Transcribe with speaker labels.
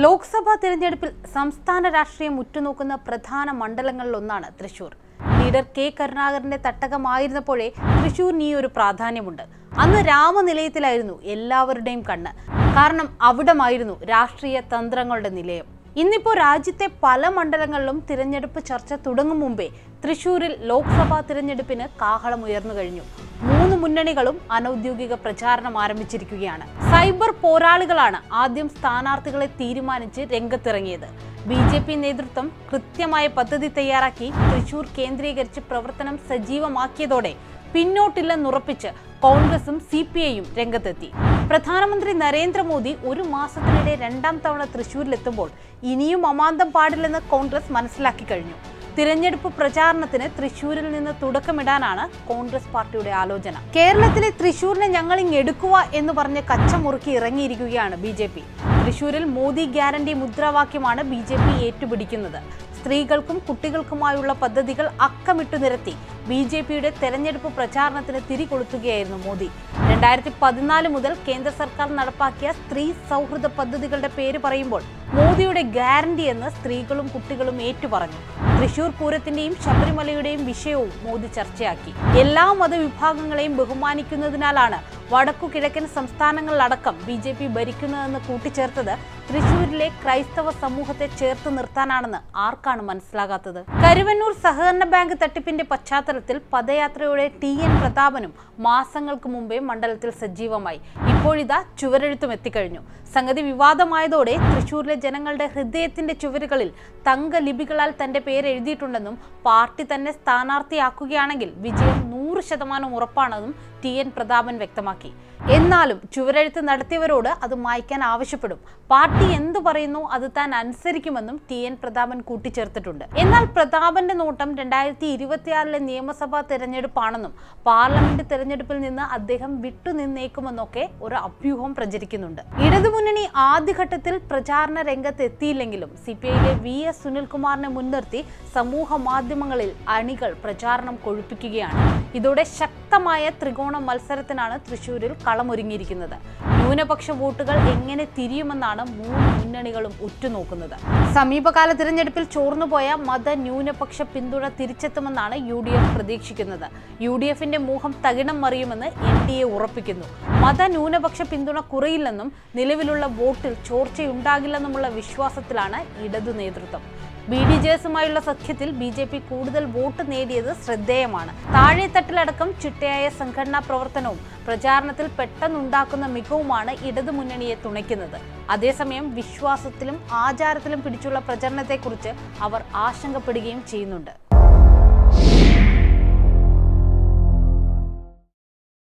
Speaker 1: ലോക്സഭാ തിരഞ്ഞെടുപ്പിൽ സംസ്ഥാന രാഷ്ട്രീയം ഉറ്റുനോക്കുന്ന പ്രധാന മണ്ഡലങ്ങളിലൊന്നാണ് തൃശൂർ ലീഡർ കെ കരുണാകരന്റെ തട്ടകമായിരുന്നപ്പോഴേ തൃശൂരിന് ഈ ഒരു പ്രാധാന്യമുണ്ട് അന്ന് രാമനിലയത്തിലായിരുന്നു എല്ലാവരുടെയും കണ്ണ് കാരണം അവിടമായിരുന്നു രാഷ്ട്രീയ തന്ത്രങ്ങളുടെ നിലയം ഇന്നിപ്പോൾ രാജ്യത്തെ പല മണ്ഡലങ്ങളിലും തിരഞ്ഞെടുപ്പ് ചർച്ച തുടങ്ങും മുമ്പേ തൃശൂരിൽ ലോക്സഭാ തിരഞ്ഞെടുപ്പിന് കാഹളം ഉയർന്നു കഴിഞ്ഞു മൂന്ന് മുന്നണികളും അനൌദ്യോഗിക പ്രചാരണം ആരംഭിച്ചിരിക്കുകയാണ് സൈബർ പോരാളികളാണ് ആദ്യം സ്ഥാനാർത്ഥികളെ തീരുമാനിച്ച് രംഗത്തിറങ്ങിയത് ബി ജെ പി നേതൃത്വം കൃത്യമായ പദ്ധതി തയ്യാറാക്കി തൃശൂർ കേന്ദ്രീകരിച്ച് പ്രവർത്തനം സജീവമാക്കിയതോടെ പിന്നോട്ടില്ലെന്നുറപ്പിച്ച് കോൺഗ്രസും സി പി ഐയും രംഗത്തെത്തി പ്രധാനമന്ത്രി നരേന്ദ്രമോദി ഒരു മാസത്തിനിടെ രണ്ടാം തവണ തൃശൂരിലെത്തുമ്പോൾ ഇനിയും അമാന്തം പാടില്ലെന്ന് കോൺഗ്രസ് മനസ്സിലാക്കി കഴിഞ്ഞു തിരഞ്ഞെടുപ്പ് പ്രചാരണത്തിന് തൃശൂരിൽ നിന്ന് തുടക്കമിടാനാണ് കോൺഗ്രസ് പാർട്ടിയുടെ ആലോചന കേരളത്തിലെ തൃശൂരിനെ ഞങ്ങൾ ഇങ്ങ് എടുക്കുക എന്ന് പറഞ്ഞ് കച്ചമുറുക്കി ഇറങ്ങിയിരിക്കുകയാണ് ബി ജെ പി തൃശൂരിൽ മോദി ഗ്യാരണ്ടി മുദ്രാവാക്യമാണ് ബി ജെ പി ഏറ്റുപിടിക്കുന്നത് സ്ത്രീകൾക്കും കുട്ടികൾക്കുമായുള്ള പദ്ധതികൾ അക്കമിട്ടു നിരത്തി ബി ജെ പിയുടെ തെരഞ്ഞെടുപ്പ് പ്രചാരണത്തിന് തിരികൊളുത്തുകയായിരുന്നു മോദി രണ്ടായിരത്തി പതിനാല് മുതൽ കേന്ദ്ര സർക്കാർ നടപ്പാക്കിയ സ്ത്രീ സൗഹൃദ പദ്ധതികളുടെ പേര് പറയുമ്പോൾ മോദിയുടെ ഗ്യാരണ്ടി എന്ന് സ്ത്രീകളും കുട്ടികളും ഏറ്റുപറഞ്ഞു തൃശൂർ പൂരത്തിന്റെയും ശബരിമലയുടെയും വിഷയവും മോദി ചർച്ചയാക്കി എല്ലാ മതവിഭാഗങ്ങളെയും ബഹുമാനിക്കുന്നതിനാലാണ് വടക്കു കിഴക്കൻ സംസ്ഥാനങ്ങളിലടക്കം ബി ജെ പി ഭരിക്കുന്നതെന്ന് കൂട്ടിച്ചേർത്തത് തൃശൂരിലെ ക്രൈസ്തവ സമൂഹത്തെ ചേർത്ത് നിർത്താനാണെന്ന് ആർക്കാണ് മനസ്സിലാകാത്തത് കരുവന്നൂർ സഹകരണ ബാങ്ക് തട്ടിപ്പിന്റെ പശ്ചാത്തലത്തിൽ പദയാത്രയോടെ ടി എൻ പ്രതാപനും മാസങ്ങൾക്ക് മുമ്പേ മണ്ഡലത്തിൽ സജീവമായി ഇപ്പോഴിതാ ചുവരെഴുത്തും എത്തിക്കഴിഞ്ഞു സംഗതി വിവാദമായതോടെ തൃശൂരിലെ ജനങ്ങളുടെ ഹൃദയത്തിന്റെ ചുവരുകളിൽ തങ്കലിപികളാൽ തന്റെ പേര് എഴുതിയിട്ടുണ്ടെന്നും പാർട്ടി തന്നെ സ്ഥാനാർത്ഥിയാക്കുകയാണെങ്കിൽ വിജയം നൂറ് ശതമാനം ഉറപ്പാണെന്നും ടി എൻ പ്രതാപൻ വ്യക്തമാക്കി എന്നാലും ചുവരെഴുത്ത് നടത്തിയവരോട് അത് മായ്ക്കാൻ ആവശ്യപ്പെടും പാർട്ടി എന്തു പറയുന്നു അത് താൻ അനുസരിക്കുമെന്നും ടി എൻ പ്രതാപൻ കൂട്ടിച്ചേർത്തിട്ടുണ്ട് എന്നാൽ പ്രതാപന്റെ നോട്ടം രണ്ടായിരത്തി ഇരുപത്തിയാറിലെ നിയമസഭാ തെരഞ്ഞെടുപ്പാണെന്നും പാർലമെന്റ് തെരഞ്ഞെടുപ്പിൽ നിന്ന് അദ്ദേഹം വിട്ടുനിന്നേക്കുമെന്നൊക്കെ ഒരു അഭ്യൂഹം പ്രചരിക്കുന്നുണ്ട് ഇടതുമുന്നണി ആദ്യഘട്ടത്തിൽ പ്രചാരണ രംഗത്ത് എത്തിയില്ലെങ്കിലും സി പി ഐയിലെ വി എസ് സുനിൽകുമാറിനെ മുൻനിർത്തി സമൂഹ മാധ്യമങ്ങളിൽ അണികൾ പ്രചാരണം കൊഴുപ്പിക്കുകയാണ് ഇതോടെ ശക്തമായ ത്രികോണ മത്സരത്തിനാണ് തൃശൂരിൽ കളമൊരുങ്ങിയിരിക്കുന്നത് ന്യൂനപക്ഷ വോട്ടുകൾ എങ്ങനെ തിരിയുമെന്നാണ് മൂന്ന് മുന്നണികളും ഉറ്റുനോക്കുന്നത് സമീപകാല തിരഞ്ഞെടുപ്പിൽ ചോർന്നുപോയ മത ന്യൂനപക്ഷ പിന്തുണ തിരിച്ചെത്തുമെന്നാണ് യു ഡി എഫ് പ്രതീക്ഷിക്കുന്നത് യു ഡി എഫിന്റെ മോഹം തകിടം മറിയുമെന്ന് എൻ ഡി എ ഉറപ്പിക്കുന്നു മത ന്യൂനപക്ഷ പിന്തുണ കുറയില്ലെന്നും നിലവിലുള്ള വോട്ടിൽ ചോർച്ചയുണ്ടാകില്ലെന്നുമുള്ള വിശ്വാസത്തിലാണ് ഇടതു നേതൃത്വം ബി ഡി ജെ എസുമായുള്ള സഖ്യത്തിൽ ബി ജെ പി കൂടുതൽ വോട്ട് നേടിയത് ശ്രദ്ധേയമാണ് താഴെത്തട്ടിലടക്കം ചിട്ടയായ സംഘടനാ പ്രവർത്തനവും പ്രചാരണത്തിൽ പെട്ടെന്നുണ്ടാക്കുന്ന മികവുമാണ് ഇടതുമുന്നണിയെ തുണയ്ക്കുന്നത് അതേസമയം വിശ്വാസത്തിലും ആചാരത്തിലും പിടിച്ചുള്ള പ്രചരണത്തെക്കുറിച്ച് അവർ ആശങ്കപ്പെടുകയും ചെയ്യുന്നുണ്ട്